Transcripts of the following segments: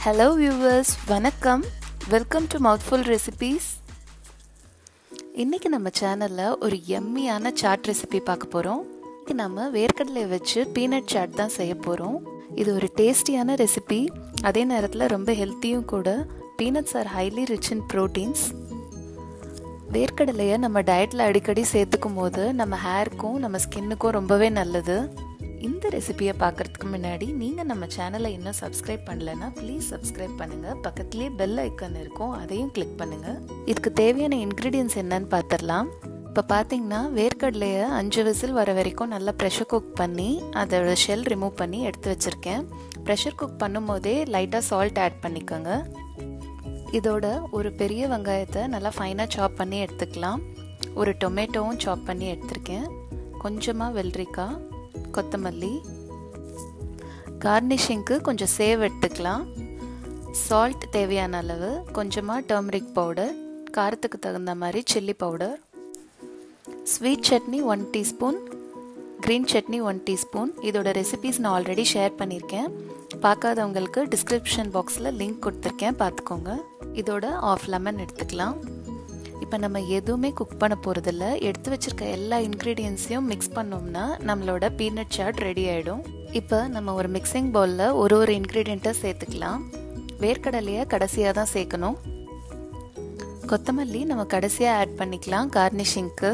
hello viewers வணக்கம் welcome to mouthful recipes இன்றைக்கி நம்ம சேனலில் ஒரு எம்மியான சாட் ரெசிபி பார்க்க போகிறோம் இன்றைக்கி நம்ம வேர்க்கடலை வச்சு பீனட் சாட் தான் செய்ய போகிறோம் இது ஒரு டேஸ்டியான ரெசிபி அதே நேரத்தில் ரொம்ப ஹெல்த்தியும் கூட peanuts are highly rich in proteins வேர்க்கடலையை நம்ம டயட்டில் அடிக்கடி சேர்த்துக்கும் போது நம்ம ஹேருக்கும் நம்ம ஸ்கின்னுக்கும் ரொம்பவே நல்லது இந்த ரெசிபியை பார்க்குறதுக்கு முன்னாடி நீங்கள் நம்ம சேனலை இன்னும் சப்ஸ்கிரைப் பண்ணலைன்னா ப்ளீஸ் சப்ஸ்கிரைப் பண்ணுங்கள் பக்கத்துலேயே பெல் ஐக்கன் இருக்கும் அதையும் கிளிக் பண்ணுங்கள் இதுக்கு தேவையான இன்க்ரீடியன்ஸ் என்னன்னு பார்த்துடலாம் இப்போ பார்த்தீங்கன்னா வேர்க்கடலையை அஞ்சு விசில் வர வரைக்கும் நல்லா ப்ரெஷர் குக் பண்ணி அதோட ஷெல் ரிமூவ் பண்ணி எடுத்து வச்சுருக்கேன் ப்ரெஷர் குக் பண்ணும்போதே லைட்டாக சால்ட் ஆட் பண்ணிக்கோங்க இதோட ஒரு பெரிய வெங்காயத்தை நல்லா ஃபைனாக சாப் பண்ணி எடுத்துக்கலாம் ஒரு டொமேட்டோவும் சாப் பண்ணி எடுத்திருக்கேன் கொஞ்சமாக வெள்ளரிக்காய் கொத்தமல்லி கார்னிஷிங்க்கு கொஞ்சம் சேவ் எடுத்துக்கலாம் சால்ட் தேவையான அளவு கொஞ்சமாக டர்மரிக் பவுடர் காரத்துக்கு தகுந்த மாதிரி chilli powder sweet chutney one teaspoon green chutney one teaspoon இதோட ரெசிபிஸ் நான் ஆல்ரெடி ஷேர் பண்ணியிருக்கேன் பார்க்காதவங்களுக்கு டிஸ்கிரிப்ஷன் பாக்ஸில் லிங்க் கொடுத்துருக்கேன் பார்த்துக்கோங்க இதோட ஆஃப் லெமன் எடுத்துக்கலாம் இப்போ நம்ம எதுவுமே குக் பண்ண போகிறதில்ல எடுத்து வச்சுருக்க எல்லா இன்க்ரீடியன்ஸையும் மிக்ஸ் பண்ணோம்னா நம்மளோட பீனட் சாட் ரெடி ஆகிடும் இப்போ நம்ம ஒரு மிக்சிங் பவுலில் ஒரு ஒரு இன்க்ரீடியண்ட்டை சேர்த்துக்கலாம் வேர்க்கடலையை கடைசியாக தான் சேர்க்கணும் கொத்தமல்லி நம்ம கடைசியாக ஆட் பண்ணிக்கலாம் கார்னிஷிங்க்கு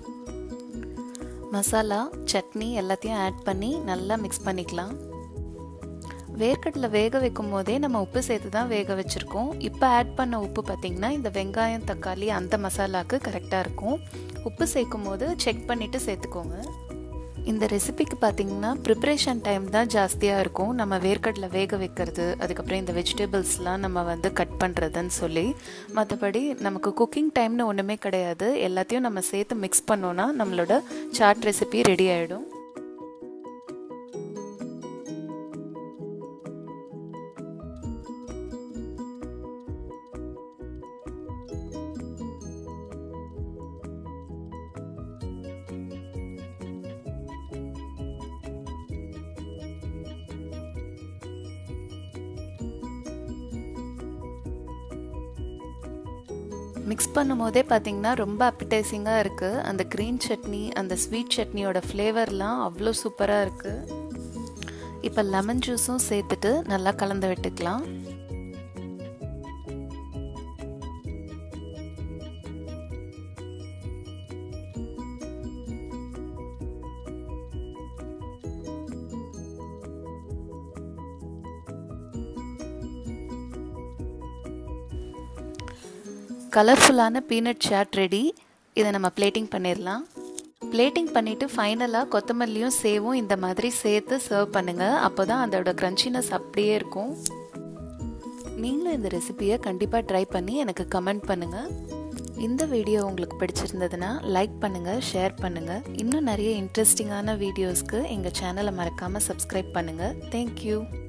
மசாலா சட்னி எல்லாத்தையும் ஆட் பண்ணி நல்லா மிக்ஸ் பண்ணிக்கலாம் வேர்க்கடலை வேக வைக்கும் போதே நம்ம உப்பு சேர்த்து தான் வேக வச்சுருக்கோம் இப்போ ஆட் பண்ண உப்பு பார்த்திங்கன்னா இந்த வெங்காயம் தக்காளி அந்த மசாலாவுக்கு கரெக்டாக இருக்கும் உப்பு சேர்க்கும் போது செக் பண்ணிவிட்டு சேர்த்துக்கோங்க இந்த ரெசிபிக்கு பார்த்திங்கன்னா ப்ரிப்ரேஷன் டைம் தான் ஜாஸ்தியாக இருக்கும் நம்ம வேர்க்கடலை வேக வைக்கிறது அதுக்கப்புறம் இந்த வெஜிடபிள்ஸ்லாம் நம்ம வந்து கட் பண்ணுறதுன்னு சொல்லி மற்றபடி நமக்கு குக்கிங் டைம்னு ஒன்றுமே கிடையாது எல்லாத்தையும் நம்ம சேர்த்து மிக்ஸ் பண்ணோன்னா நம்மளோட சாட் ரெசிபி ரெடி ஆகிடும் மிக்ஸ் பண்ணும் போதே பார்த்தீங்கன்னா ரொம்ப அப்பிடைசிங்காக இருக்குது அந்த க்ரீன் சட்னி அந்த ஸ்வீட் சட்னியோட ஃப்ளேவர்லாம் அவ்வளோ சூப்பராக இருக்குது இப்போ லெமன் ஜூஸும் சேர்த்துட்டு நல்லா கலந்து விட்டுக்கலாம் கலர்ஃபுல்லான பீனட் சாட் ரெடி இதை நம்ம பிளேட்டிங் பண்ணிடலாம் பிளேட்டிங் பண்ணிவிட்டு ஃபைனலாக கொத்தமல்லியும் சேவும் இந்த மாதிரி சேர்த்து சர்வ் பண்ணுங்கள் அப்போ தான் அதோட க்ரன்ச்சினஸ் அப்படியே இருக்கும் நீங்களும் இந்த ரெசிபியை கண்டிப்பாக ட்ரை பண்ணி எனக்கு கமெண்ட் பண்ணுங்கள் இந்த வீடியோ உங்களுக்கு பிடிச்சிருந்ததுன்னா லைக் பண்ணுங்கள் ஷேர் பண்ணுங்கள் இன்னும் நிறைய இன்ட்ரெஸ்டிங்கான வீடியோஸ்க்கு எங்கள் சேனலை மறக்காமல் சப்ஸ்கிரைப் பண்ணுங்கள் தேங்க்யூ